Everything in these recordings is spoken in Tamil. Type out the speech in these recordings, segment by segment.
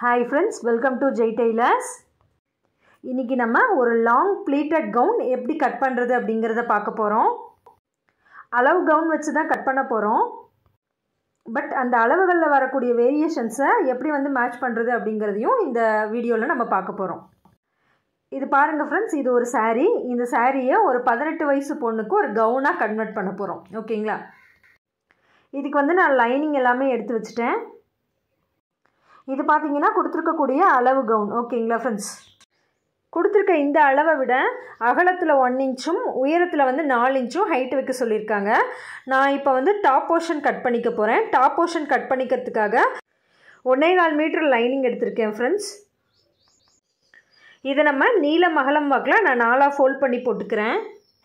hi friends welcome to Jai tailors இன்றைக்கி நம்ம ஒரு லாங் ப்ளீட்டட் கவுன் எப்படி கட் பண்ணுறது அப்படிங்கிறத பார்க்க போகிறோம் அளவு கவுன் வச்சு தான் கட் பண்ண போகிறோம் பட் அந்த அளவுகளில் வரக்கூடிய வேரியேஷன்ஸை எப்படி வந்து மேட்ச் பண்ணுறது அப்படிங்கிறதையும் இந்த வீடியோவில் நம்ம பார்க்க போகிறோம் இது பாருங்கள் ஃப்ரெண்ட்ஸ் இது ஒரு saree இந்த சாரியை ஒரு பதினெட்டு வயசு பொண்ணுக்கு ஒரு கவுனாக கன்வெர்ட் பண்ண போகிறோம் ஓகேங்களா இதுக்கு வந்து நான் லைனிங் எல்லாமே எடுத்து வச்சுட்டேன் இது பார்த்தீங்கன்னா கொடுத்துருக்கக்கூடிய அளவு கவுன் ஓகேங்களா ஃப்ரெண்ட்ஸ் கொடுத்துருக்க இந்த அளவை விட அகலத்தில் ஒன் இன்ச்சும் உயரத்தில் வந்து நாலு இன்ச்சும் ஹைட் வைக்க சொல்லியிருக்காங்க நான் இப்போ வந்து டாப் போர்ஷன் கட் பண்ணிக்க போகிறேன் டாப் போர்ஷன் கட் பண்ணிக்கிறதுக்காக ஒன்றே கால் மீட்டர் லைனிங் எடுத்திருக்கேன் ஃப்ரெண்ட்ஸ் இதை நம்ம நீளம் அகலம் வாக்கில் நான் நாலாக ஃபோல்ட் பண்ணி போட்டுக்கிறேன்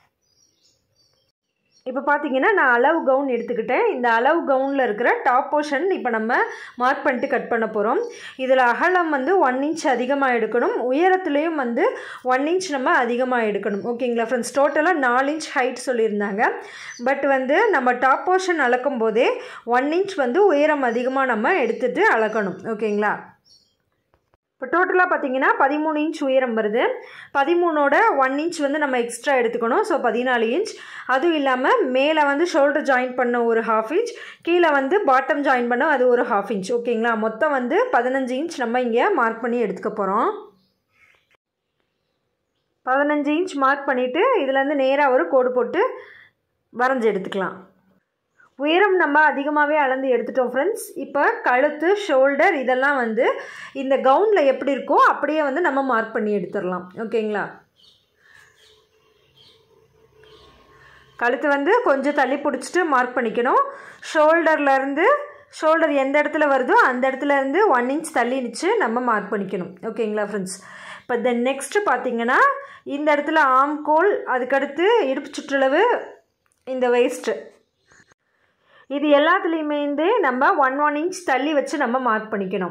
இப்போ பார்த்தீங்கன்னா நான் அளவு கவுன் எடுத்துக்கிட்டேன் இந்த அளவு கவுனில் இருக்கிற டாப் போர்ஷன் இப்போ நம்ம மார்க் பண்ணிட்டு கட் பண்ண போகிறோம் இதில் அகலம் வந்து ஒன் இன்ச் அதிகமாக எடுக்கணும் உயரத்துலேயும் வந்து ஒன் இன்ச் நம்ம அதிகமாக எடுக்கணும் ஓகேங்களா ஃப்ரெண்ட்ஸ் டோட்டலாக நாலு இன்ச் ஹைட் சொல்லியிருந்தாங்க பட் வந்து நம்ம டாப் போர்ஷன் அளக்கும் போதே ஒன் இன்ச் வந்து உயரம் அதிகமாக நம்ம எடுத்துகிட்டு அளக்கணும் ஓகேங்களா இப்போ டோட்டலாக பார்த்தீங்கன்னா பதிமூணு இன்ச் உயரம் வருது பதிமூணோட ஒன் இன்ச் வந்து நம்ம எக்ஸ்ட்ரா எடுத்துக்கணும் ஸோ பதினாலு இன்ச் அதுவும் இல்லாமல் மேலே வந்து ஷோல்டர் ஜாயின் பண்ண ஒரு ஹாஃப் இன்ச் கீழே வந்து பாட்டம் ஜாயின் பண்ண அது ஒரு ஹாஃப் இன்ச் ஓகேங்களா மொத்தம் வந்து பதினஞ்சு இன்ச் நம்ம இங்கே மார்க் பண்ணி எடுத்துக்க போகிறோம் பதினஞ்சு இன்ச் மார்க் பண்ணிவிட்டு இதுலேருந்து நேராக ஒரு கோடு போட்டு வரைஞ்சி எடுத்துக்கலாம் உயரம் நம்ம அதிகமாகவே அளந்து எடுத்துட்டோம் ஃப்ரெண்ட்ஸ் இப்போ கழுத்து ஷோல்டர் இதெல்லாம் வந்து இந்த கவுனில் எப்படி இருக்கோ அப்படியே வந்து நம்ம மார்க் பண்ணி எடுத்துடலாம் ஓகேங்களா கழுத்து வந்து கொஞ்சம் தள்ளி பிடிச்சிட்டு மார்க் பண்ணிக்கணும் ஷோல்டர்லேருந்து ஷோல்டர் எந்த இடத்துல வருதோ அந்த இடத்துல இருந்து ஒன் இன்ச் தள்ளி நிச்சு நம்ம மார்க் பண்ணிக்கணும் ஓகேங்களா ஃப்ரெண்ட்ஸ் இப்போ தென் நெக்ஸ்ட்டு பார்த்தீங்கன்னா இந்த இடத்துல ஆம்கோல் அதுக்கடுத்து இடுப்பு சுற்றளவு இந்த வேஸ்ட்டு இது எல்லாத்துலேயுமே நம்ம ஒன் ஒன் இன்ச் தள்ளி வச்சு நம்ம மார்க் பண்ணிக்கணும்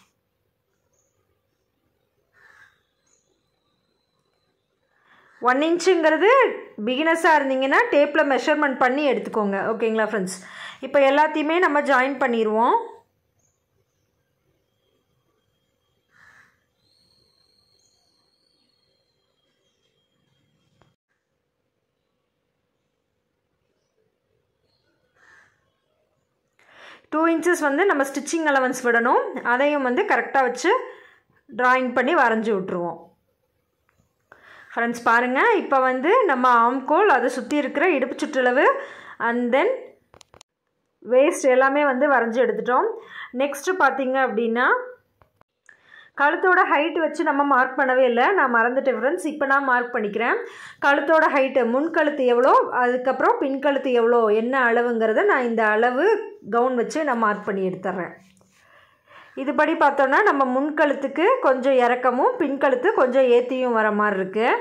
ஒன் இன்ச்சுங்கிறது பிகினஸாக இருந்தீங்கன்னா டேப்பில் மெஷர்மெண்ட் பண்ணி எடுத்துக்கோங்க ஓகேங்களா ஃப்ரெண்ட்ஸ் இப்போ எல்லாத்தையுமே நம்ம ஜாயின் பண்ணிடுவோம் டூ இன்ச்சஸ் வந்து நம்ம ஸ்டிச்சிங் அலவன்ஸ் விடணும் அதையும் வந்து கரெக்டாக வச்சு ட்ராயிங் பண்ணி வரைஞ்சி விட்ருவோம் ஃப்ரெண்ட்ஸ் பாருங்கள் இப்போ வந்து நம்ம ஆம்கோல் அதை சுற்றி இருக்கிற இடுப்பு சுற்றளவு அண்ட் தென் வேஸ்ட் எல்லாமே வந்து வரைஞ்சி எடுத்துட்டோம் நெக்ஸ்ட்டு பார்த்தீங்க அப்படின்னா கழுத்தோட ஹைட் வச்சு நம்ம மார்க் பண்ணவே இல்லை நான் மறந்துட்டேன் ஃப்ரெண்ட்ஸ் இப்போ நான் மார்க் பண்ணிக்கிறேன் கழுத்தோட ஹைட்டு முன் கழுத்து எவ்வளோ அதுக்கப்புறம் பின் கழுத்து எவ்வளோ என்ன அளவுங்கிறத நான் இந்த அளவு கவுன் வச்சு நான் மார்க் பண்ணி எடுத்துட்றேன் இதுபடி பார்த்தோன்னா நம்ம முன் கழுத்துக்கு கொஞ்சம் இறக்கமும் பின் கழுத்து கொஞ்சம் ஏற்றியும் வர மாதிரி இருக்குது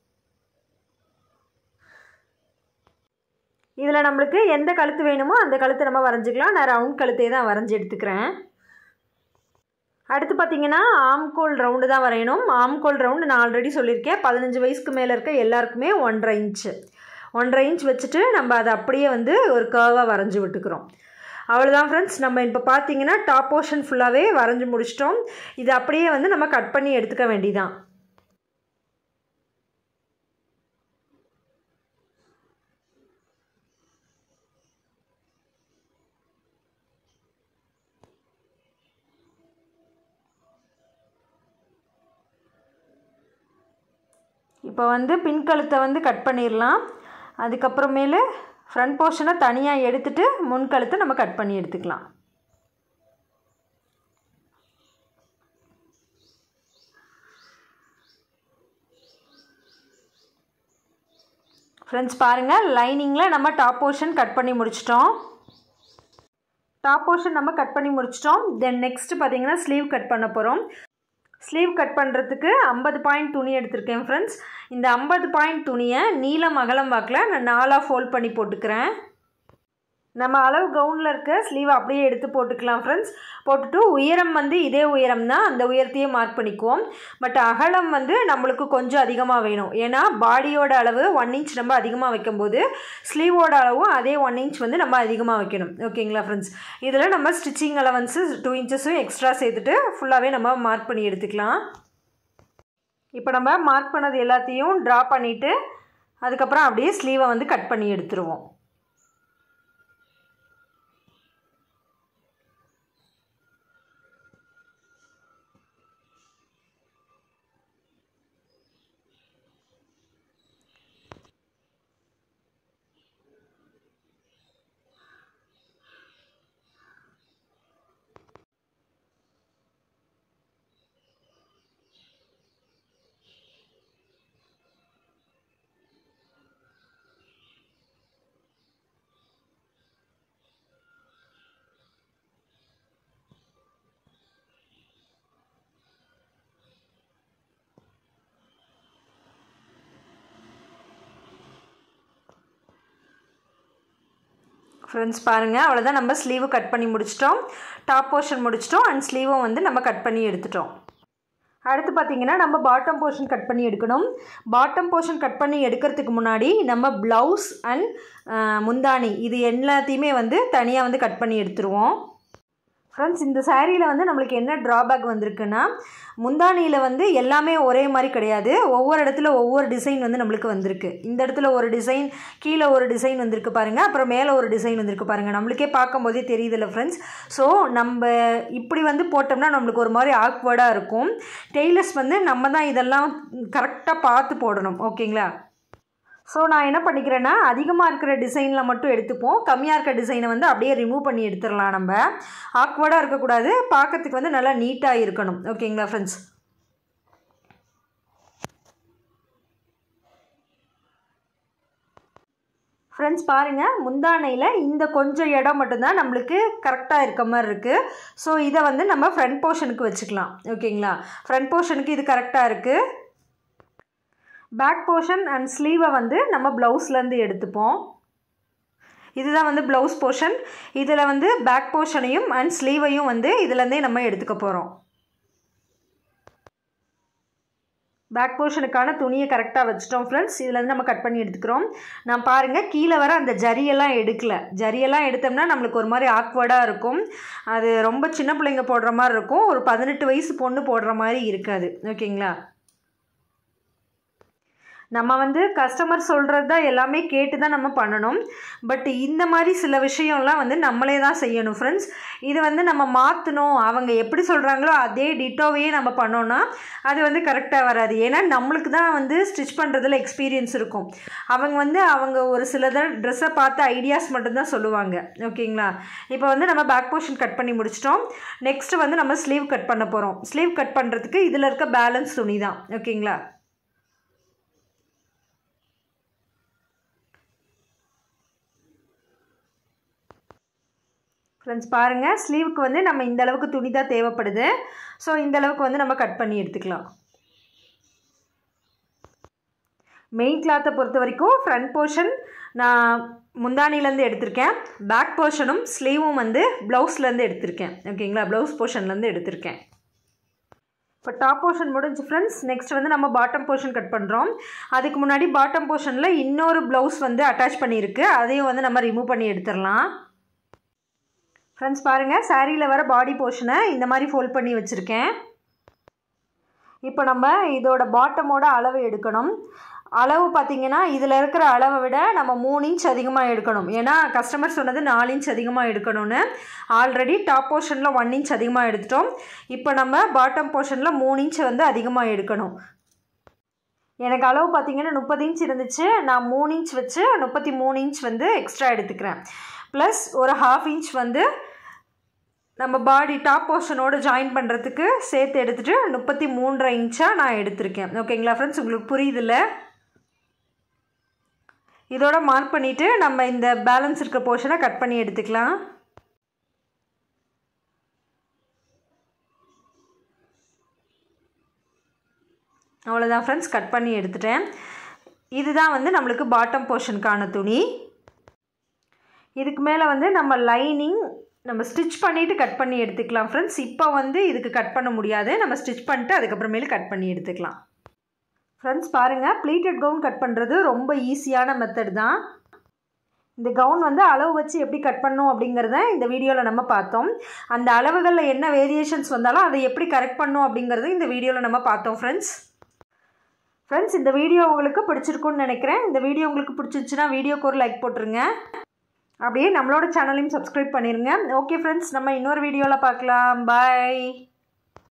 இதில் நம்மளுக்கு எந்த கழுத்து வேணுமோ அந்த கழுத்தை நம்ம வரைஞ்சிக்கலாம் நான் ரவுண்ட் கழுத்தையே தான் வரைஞ்சி எடுத்துக்கிறேன் அடுத்து பார்த்தீங்கன்னா ஆம்கோல் ரவுண்டு தான் வரையணும் ஆம்கோல் ரவுண்டு நான் ஆல்ரெடி சொல்லியிருக்கேன் பதினஞ்சு வயசுக்கு மேலே இருக்க எல்லாருக்குமே ஒன்றரை இன்ச்சு ஒன்றரை இன்ச் வச்சுட்டு நம்ம அதை அப்படியே வந்து ஒரு கர்வாக வரைஞ்சி விட்டுக்கிறோம் அவ்வளோதான் ஃப்ரெண்ட்ஸ் நம்ம இப்போ பார்த்தீங்கன்னா டாப் போர்ஷன் ஃபுல்லாகவே வரைஞ்சி முடிச்சிட்டோம் இது அப்படியே வந்து நம்ம கட் பண்ணி எடுத்துக்க வேண்டியதான் இப்போ வந்து பின் கழுத்தை வந்து கட் பண்ணிடலாம் அதுக்கப்புறமேலு ஃப்ரண்ட் போர்ஷனை தனியாக எடுத்துகிட்டு முன் கழுத்தை நம்ம கட் பண்ணி எடுத்துக்கலாம் ஃப்ரெண்ட்ஸ் பாருங்கள் லைனிங்கில் நம்ம டாப் போர்ஷன் கட் பண்ணி முடிச்சிட்டோம் டாப் போர்ஷன் நம்ம கட் பண்ணி முடிச்சிட்டோம் தென் நெக்ஸ்ட்டு பார்த்தீங்கன்னா ஸ்லீவ் கட் பண்ண போகிறோம் ஸ்லீவ் கட் பண்ணுறதுக்கு ஐம்பது பாயிண்ட் துணி எடுத்திருக்கேன் ஃப்ரெண்ட்ஸ் இந்த ஐம்பது பாயிண்ட் துணியை நீளம் அகலம் வாக்கில் நான் நாலாக ஃபோல்ட் பண்ணி போட்டுக்கிறேன் நம்ம அளவு கவுனில் இருக்க ஸ்லீவ் அப்படியே எடுத்து போட்டுக்கலாம் ஃப்ரெண்ட்ஸ் போட்டுட்டு உயரம் வந்து இதே உயரம் தான் அந்த உயரத்தையே மார்க் பண்ணிக்குவோம் பட் அகலம் வந்து நம்மளுக்கு கொஞ்சம் அதிகமாக வேணும் ஏன்னா பாடியோட அளவு ஒன் இன்ச் நம்ம அதிகமாக வைக்கும்போது ஸ்லீவோட அளவும் அதே ஒன் இன்ச் வந்து நம்ம அதிகமாக வைக்கணும் ஓகேங்களா ஃப்ரெண்ட்ஸ் இதில் நம்ம ஸ்டிச்சிங் அலவன்ஸு டூ இன்ச்சஸும் எக்ஸ்ட்ரா சேர்த்துட்டு ஃபுல்லாகவே நம்ம மார்க் பண்ணி எடுத்துக்கலாம் இப்போ நம்ம மார்க் பண்ணது எல்லாத்தையும் ட்ரா பண்ணிவிட்டு அதுக்கப்புறம் அப்படியே ஸ்லீவை வந்து கட் பண்ணி எடுத்துருவோம் ஃப்ரெண்ட்ஸ் பாருங்கள் அவ்வளோதான் நம்ம ஸ்லீவு கட் பண்ணி முடிச்சிட்டோம் டாப் போர்ஷன் முடிச்சிட்டோம் அண்ட் ஸ்லீவும் வந்து நம்ம கட் பண்ணி எடுத்துட்டோம் அடுத்து பார்த்திங்கன்னா நம்ம பாட்டம் போர்ஷன் கட் பண்ணி எடுக்கணும் பாட்டம் போர்ஷன் கட் பண்ணி எடுக்கிறதுக்கு முன்னாடி நம்ம ப்ளவுஸ் அண்ட் முந்தானி இது எல்லாத்தையுமே வந்து தனியாக வந்து கட் பண்ணி எடுத்துருவோம் ஃப்ரெண்ட்ஸ் இந்த சாரியில் வந்து நம்மளுக்கு என்ன ட்ராபேக் வந்திருக்குன்னா முந்தானியில் வந்து எல்லாமே ஒரே மாதிரி கிடையாது ஒவ்வொரு இடத்துல ஒவ்வொரு டிசைன் வந்து நம்மளுக்கு வந்திருக்கு இந்த இடத்துல ஒரு டிசைன் கீழே ஒரு டிசைன் வந்திருக்கு பாருங்கள் அப்புறம் மேலே ஒரு டிசைன் வந்திருக்கு பாருங்கள் நம்மளுக்கே பார்க்கும்போதே தெரியுதில்ல ஃப்ரெண்ட்ஸ் ஸோ நம்ம இப்படி வந்து போட்டோம்னா நம்மளுக்கு ஒரு மாதிரி ஆக்வர்டாக இருக்கும் டெய்லர்ஸ் வந்து நம்ம தான் இதெல்லாம் கரெக்டாக பார்த்து போடணும் ஓகேங்களா ஸோ நான் என்ன பண்ணிக்கிறேன்னா அதிகமாக இருக்கிற டிசைனில் மட்டும் எடுத்துப்போம் கம்மியாக இருக்கிற டிசைனை வந்து அப்படியே ரிமூவ் பண்ணி எடுத்துடலாம் நம்ம ஆக்வர்டாக இருக்கக்கூடாது பார்க்கறதுக்கு வந்து நல்லா நீட்டாக இருக்கணும் ஓகேங்களா ஃப்ரெண்ட்ஸ் ஃப்ரெண்ட்ஸ் பாருங்கள் முந்தானையில் இந்த கொஞ்சம் இடம் மட்டும்தான் நம்மளுக்கு கரெக்டாக இருக்க மாதிரி இருக்குது ஸோ இதை வந்து நம்ம ஃப்ரண்ட் போர்ஷனுக்கு வச்சுக்கலாம் ஓகேங்களா ஃப்ரண்ட் போர்ஷனுக்கு இது கரெக்டாக இருக்குது பேக் போர்ஷன் அண்ட் ஸ்லீவை வந்து நம்ம ப்ளவுஸ்லேருந்து எடுத்துப்போம் இதுதான் வந்து ப்ளவுஸ் போர்ஷன் இதில் வந்து பேக் போர்ஷனையும் அண்ட் ஸ்லீவையும் வந்து இதுலேருந்தே நம்ம எடுத்துக்க போகிறோம் பேக் போர்ஷனுக்கான துணியை கரெக்டாக வச்சுட்டோம் ஃப்ரெண்ட்ஸ் இதுலேருந்து நம்ம கட் பண்ணி எடுத்துக்கிறோம் நான் பாருங்கள் கீழே வர அந்த ஜரியெல்லாம் எடுக்கல ஜரியெல்லாம் எடுத்தோம்னா நம்மளுக்கு ஒரு மாதிரி ஆக்வர்டாக இருக்கும் அது ரொம்ப சின்ன பிள்ளைங்க போடுற மாதிரி இருக்கும் ஒரு பதினெட்டு வயசு பொண்ணு போடுற மாதிரி இருக்காது ஓகேங்களா நம்ம வந்து கஸ்டமர் சொல்கிறது தான் எல்லாமே கேட்டு தான் நம்ம பண்ணணும் பட் இந்த மாதிரி சில விஷயம்லாம் வந்து நம்மளே தான் செய்யணும் ஃப்ரெண்ட்ஸ் இது வந்து நம்ம மாற்றணும் அவங்க எப்படி சொல்கிறாங்களோ அதே டிட்டோவையே நம்ம பண்ணோன்னா அது வந்து கரெக்டாக வராது ஏன்னா நம்மளுக்கு தான் வந்து ஸ்டிச் பண்ணுறதுல எக்ஸ்பீரியன்ஸ் இருக்கும் அவங்க வந்து அவங்க ஒரு சில ட்ரெஸ்ஸை பார்த்து ஐடியாஸ் மட்டும்தான் சொல்லுவாங்க ஓகேங்களா இப்போ வந்து நம்ம பேக் போர்ஷன் கட் பண்ணி முடிச்சிட்டோம் நெக்ஸ்ட்டு வந்து நம்ம ஸ்லீவ் கட் பண்ண போகிறோம் ஸ்லீவ் கட் பண்ணுறதுக்கு இதில் இருக்க பேலன்ஸ் துணி தான் ஓகேங்களா ஃப்ரெண்ட்ஸ் பாருங்கள் ஸ்லீவுக்கு வந்து நம்ம இந்த அளவுக்கு துணி தான் தேவைப்படுது ஸோ இந்த அளவுக்கு வந்து நம்ம கட் பண்ணி எடுத்துக்கலாம் மெயின் கிளாத்தை பொறுத்த வரைக்கும் ஃப்ரண்ட் போர்ஷன் நான் முந்தானிலேருந்து எடுத்திருக்கேன் பேக் போர்ஷனும் ஸ்லீவும் வந்து ப்ளவுஸ்லேருந்து எடுத்திருக்கேன் ஓகேங்களா ப்ளவுஸ் போர்ஷன்லேருந்து எடுத்திருக்கேன் இப்போ டாப் போர்ஷன் முடிஞ்சு ஃப்ரெண்ட்ஸ் நெக்ஸ்ட் வந்து நம்ம பாட்டம் போர்ஷன் கட் பண்ணுறோம் அதுக்கு முன்னாடி பாட்டம் போர்ஷனில் இன்னொரு ப்ளவுஸ் வந்து அட்டாச் பண்ணியிருக்கு அதையும் வந்து நம்ம ரிமூவ் பண்ணி எடுத்துடலாம் ஃப்ரெண்ட்ஸ் பாருங்கள் சாரியில் வர பாடி போர்ஷனை இந்த மாதிரி ஃபோல்ட் பண்ணி வச்சுருக்கேன் இப்போ நம்ம இதோட பாட்டமோட அளவு எடுக்கணும் அளவு பார்த்திங்கன்னா இதில் இருக்கிற அளவை விட நம்ம மூணு இன்ச் அதிகமாக எடுக்கணும் ஏன்னா கஸ்டமர் சொன்னது நாலு இன்ச் அதிகமாக எடுக்கணும்னு ஆல்ரெடி டாப் போர்ஷனில் ஒன் இன்ச் அதிகமாக எடுத்துட்டோம் இப்போ நம்ம பாட்டம் போர்ஷனில் மூணு இன்ச் வந்து அதிகமாக எடுக்கணும் எனக்கு அளவு பார்த்திங்கன்னா முப்பது இன்ச் இருந்துச்சு நான் மூணு இன்ச் வச்சு முப்பத்தி மூணு இன்ச் வந்து எக்ஸ்ட்ரா எடுத்துக்கிறேன் ப்ளஸ் ஒரு ஹாஃப் இன்ச் வந்து நம்ம பாடி டாப் போர்ஷனோடு ஜாயின் பண்ணுறதுக்கு சேர்த்து எடுத்துகிட்டு முப்பத்தி மூன்றரை இன்ச்சாக நான் எடுத்திருக்கேன் ஓகேங்களா ஃப்ரெண்ட்ஸ் உங்களுக்கு புரியுதில்ல இதோட மார்க் பண்ணிவிட்டு நம்ம இந்த பேலன்ஸ் இருக்க போர்ஷனை கட் பண்ணி எடுத்துக்கலாம் அவ்வளோதான் ஃப்ரெண்ட்ஸ் கட் பண்ணி எடுத்துட்டேன் இதுதான் வந்து நம்மளுக்கு பாட்டம் போர்ஷனுக்கான துணி இதுக்கு மேலே வந்து நம்ம லைனிங் நம்ம ஸ்டிச் பண்ணிவிட்டு கட் பண்ணி எடுத்துக்கலாம் ஃப்ரெண்ட்ஸ் இப்போ வந்து இதுக்கு கட் பண்ண முடியாது நம்ம ஸ்டிச் பண்ணிட்டு அதுக்கப்புறமேலு கட் பண்ணி எடுத்துக்கலாம் ஃப்ரெண்ட்ஸ் பாருங்கள் ப்ளீட்டட் கவுன் கட் பண்ணுறது ரொம்ப ஈஸியான மெத்தட் தான் இந்த கவுன் வந்து அளவு வச்சு எப்படி கட் பண்ணணும் அப்படிங்கிறத இந்த வீடியோவில் நம்ம பார்த்தோம் அந்த அளவுகளில் என்ன வேரியேஷன்ஸ் வந்தாலும் அதை எப்படி கரெக்ட் பண்ணணும் அப்படிங்கிறது இந்த வீடியோவில் நம்ம பார்த்தோம் ஃப்ரெண்ட்ஸ் ஃப்ரெண்ட்ஸ் இந்த வீடியோ உங்களுக்கு பிடிச்சிருக்குன்னு நினைக்கிறேன் இந்த வீடியோ உங்களுக்கு பிடிச்சிருச்சுன்னா வீடியோக்கு ஒரு லைக் போட்டுருங்க அப்படியே நம்மளோட சேனலையும் சப்ஸ்கிரைப் பண்ணிடுங்க ஓகே ஃப்ரெண்ட்ஸ் நம்ம இன்னொரு வீடியோவில் பார்க்கலாம் பாய்